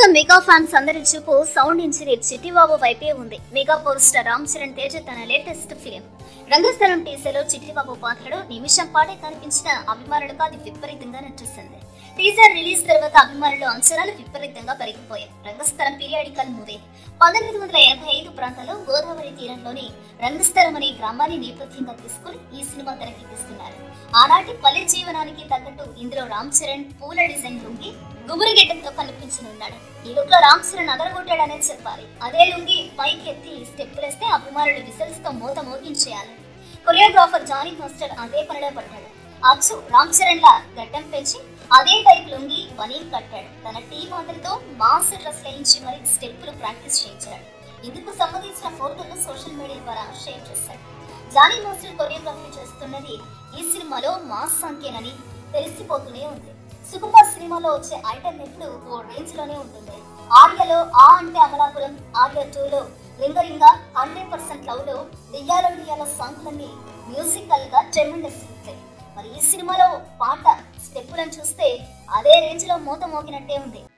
mega fans అందరి చూపు sound engineer Chittibabu వైపే ఉంది mega power star Ram Charan Teja తన లేటెస్ట్ ఫిలిం రంగస్థలం టీజర్లో చిట్టిబాబు పాత్రలో నిమిషం పాటే కనిపించిన అభిమానులకు అది విపరీతంగా నచ్చేసింది టీజర్ రిలీజ్ తర్వాత అభిమానులు అంచనాలు విపరీతంగా పెరిగిపోయాయి రంగస్థలం పీరియాడికల్ మూవీ పంతొమ్మిది వందల ఎనభై ఐదు ప్రాంతంలో గోదావరి తీరంలోని రంగస్థలం అనే గ్రామాన్ని నేపథ్యంగా తీసుకుని ఈ సినిమా తెరకెక్కిస్తున్నారు ఆనాటి పల్లె జీవనానికి తగ్గట్టు ఇందులో రామ్ చరణ్ పూల డిజైన్ లుంగి గుబురుగెడ్డంతో కనిపించనున్నాడు ఈ లుక్ లో రామ్ చరణ్ అదరగొట్టాడనే చెప్పాలి అదే లుంగి పైకి ఎత్తి స్టెప్పులేస్తే అభిమానులు విసల్స్ తో మోత మోగించేయాలి కొరియోగ్రాఫర్ జానీ మాస్టర్ అదే పనిలో పడ్డాడు అచ్చు రామ్ చరణ్ లా గడ్డం పెంచి అదే టైప్ లొంగి బనీన్ కట్టాడు తన టీం అందరితో మాస్ డ్రెస్ వేయించి మరి స్టెప్పులు ప్రాక్టీస్ చేయించాడు ఇందుకు సంబంధించిన ఫోటోలు సోషల్ మీడియా ద్వారా షేర్ చేశాడు జానీ మాస్టర్ కొరియోగ్రఫీ చేస్తున్నది ఈ సినిమాలో మాస్ సంఖ్యనని తెలిసిపోతూనే ఉంది సుకుమార్ సినిమాలో వచ్చే ఐటమ్ ఎప్పుడు ఓ రేంజ్ లోనే ఉంటుంది ఆర్యలో ఆ అంటే అమలాపురం ఆర్య టూలో లింగరింగ హండ్రెడ్ పర్సెంట్ లవ్ లో దియ్యాలో దియ్యాలో సాంగ్లన్నీ మ్యూజికల్ గా ట్రెమెండస్ హిట్ మరి ఈ సినిమాలో పాట స్టెప్పులను చూస్తే అదే రేంజ్ లో మూత మోగినట్టే ఉంది